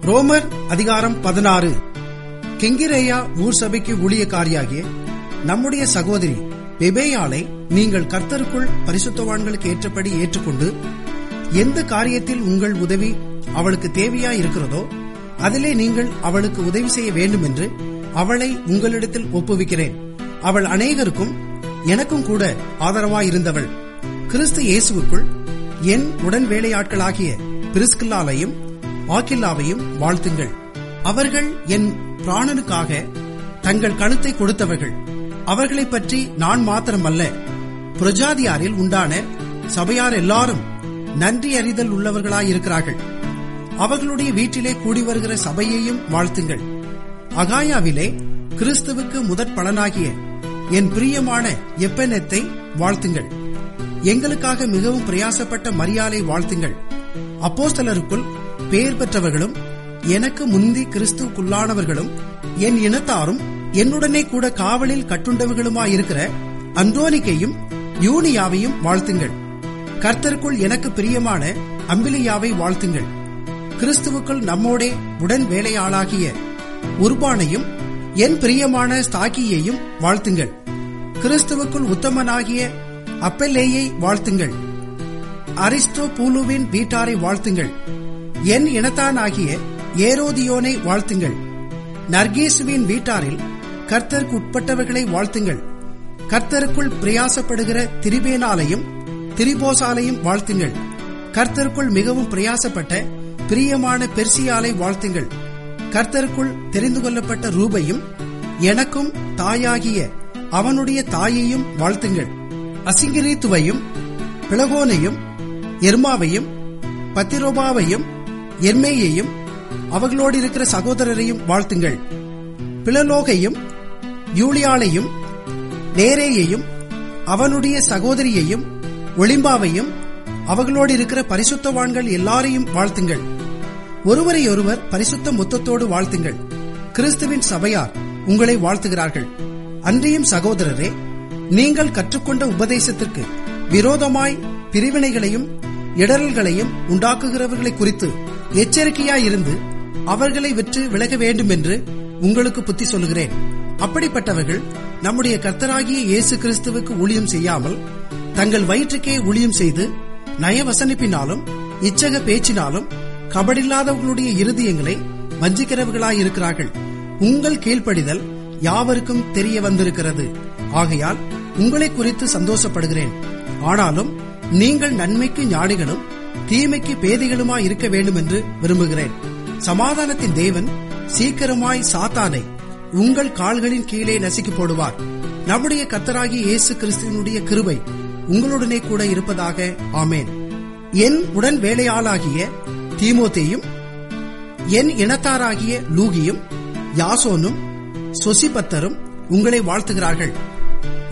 ரோமர் அதிகாரம் பதினாறு கெங்கிரேயா ஊர் சபைக்கு ஊழியக்காரியாகிய நம்முடைய சகோதரி பெபேயாளை நீங்கள் கர்த்தருக்குள் பரிசுத்தவான்களுக்கு ஏற்றபடி ஏற்றுக்கொண்டு எந்த காரியத்தில் உங்கள் உதவி அவளுக்கு தேவையா இருக்கிறதோ அதிலே நீங்கள் அவளுக்கு உதவி செய்ய வேண்டும் என்று அவளை உங்களிடத்தில் ஒப்புவிக்கிறேன் அவள் அநேகருக்கும் எனக்கும் கூட ஆதரவாயிருந்தவள் கிறிஸ்து இயேசுவுக்குள் என் உடன் வேலையாட்களாகிய பிரிஸ்கில்லாலையும் ஆக்கில்லாவையும் வாழ்த்துங்கள் அவர்கள் என் பிராணனுக்காக தங்கள் கழுத்தை கொடுத்தவர்கள் அவர்களைப் பற்றி நான் மாத்திரமல்ல புரஜாதியாரில் உண்டான சபையார் எல்லாரும் நன்றி அறிதல் உள்ளவர்களாயிருக்கிறார்கள் அவர்களுடைய வீட்டிலே கூடி வருகிற சபையையும் வாழ்த்துங்கள் அகாயாவிலே கிறிஸ்துவுக்கு முதற் பலனாகிய என் பிரியமான எப்பெனத்தை வாழ்த்துங்கள் எங்களுக்காக மிகவும் பிரயாசப்பட்ட மரியாதை வாழ்த்துங்கள் அப்போஸ்தலருக்குள் பெயர் பெற்றவர்களும் எனக்கு முந்தி கிறிஸ்துவுக்குள்ளானவர்களும் என் இனத்தாரும் என்னுடனே கூட காவலில் கட்டுண்டவர்களுமாயிருக்கிற அந்தோனிக்கையும் யூனியாவையும் வாழ்த்துங்கள் கர்த்தருக்குள் எனக்கு பிரியமான அம்பிலியாவை வாழ்த்துங்கள் கிறிஸ்துவுக்குள் நம்மோடே உடன் வேலையாளாகிய உர்பானையும் என் பிரியமான ஸ்தாக்கியையும் வாழ்த்துங்கள் கிறிஸ்துவுக்குள் உத்தமனாகிய அப்பெல்லேயை வாழ்த்துங்கள் அரிஸ்டோ பூலுவின் வீட்டாரை வாழ்த்துங்கள் என் இனத்தானாகிய ஏரோதியோனை வாழ்த்துங்கள் நர்கீசுவின் வீட்டாரில் கர்த்தருக்கு உட்பட்டவர்களை வாழ்த்துங்கள் கர்த்தருக்குள் பிரயாசப்படுகிற திரிபேனாலையும் திரிபோசாலையும் வாழ்த்துங்கள் கர்த்தருக்குள் மிகவும் பிரயாசப்பட்ட பிரியமான பெர்சியாலை வாழ்த்துங்கள் கர்த்தருக்குள் தெரிந்து கொள்ளப்பட்ட ரூபையும் எனக்கும் தாயாகிய அவனுடைய தாயையும் வாழ்த்துங்கள் அசிங்கிரீத்துவையும் பிளகோனையும் எர்மாவையும் பத்திரோபாவையும் எர்மேயையும் அவர்களோடு இருக்கிற சகோதரரையும் வாழ்த்துங்கள் பிளலோகையும் யூலியாளையும் நேரேயையும் அவனுடைய சகோதரியையும் ஒளிம்பாவையும் அவர்களோடு இருக்கிற பரிசுத்தவான்கள் எல்லாரையும் வாழ்த்துங்கள் ஒருவரையொருவர் பரிசுத்த முத்தத்தோடு வாழ்த்துங்கள் கிறிஸ்துவின் சபையார் உங்களை வாழ்த்துகிறார்கள் அன்றியும் சகோதரரே நீங்கள் கற்றுக்கொண்ட உபதேசத்திற்கு விரோதமாய் பிரிவினைகளையும் இடரல்களையும் உண்டாக்குகிறவர்களை குறித்து எச்சரிக்கையாயிருந்து அவர்களை விற்று விலக வேண்டும் என்று உங்களுக்கு புத்தி சொல்லுகிறேன் அப்படிப்பட்டவர்கள் நம்முடைய கர்த்தராகிய இயேசு கிறிஸ்துவுக்கு ஊழியம் செய்யாமல் தங்கள் வயிற்றுக்கே ஊழியம் செய்து நயவசனிப்பினாலும் இச்சக பேச்சினாலும் கபடில்லாதவர்களுடைய இருதயங்களை வஞ்சிக்கிறவர்களாயிருக்கிறார்கள் உங்கள் கீழ்ப்படிதல் யாவருக்கும் தெரிய வந்திருக்கிறது ஆகையால் உங்களை குறித்து சந்தோஷப்படுகிறேன் ஆனாலும் நீங்கள் நன்மைக்கு ஞானிகளும் தீமைக்கு பேதிகளுமாய் இருக்க வேண்டும் என்று விரும்புகிறேன் சமாதானத்தின் தேவன் சீக்கிரமாய் சாத்தானை உங்கள் கால்களின் கீழே நசுக்கி போடுவார் நம்முடைய கத்தராகிய இயேசு கிறிஸ்துவனுடைய கிருபை உங்களுடனே கூட இருப்பதாக ஆமேன் என் உடன் வேலையாளாகிய தீமோத்தேயும் என் இனத்தாராகிய லூகியும் யாசோனும் சொசிபத்தரும் உங்களை வாழ்த்துகிறார்கள்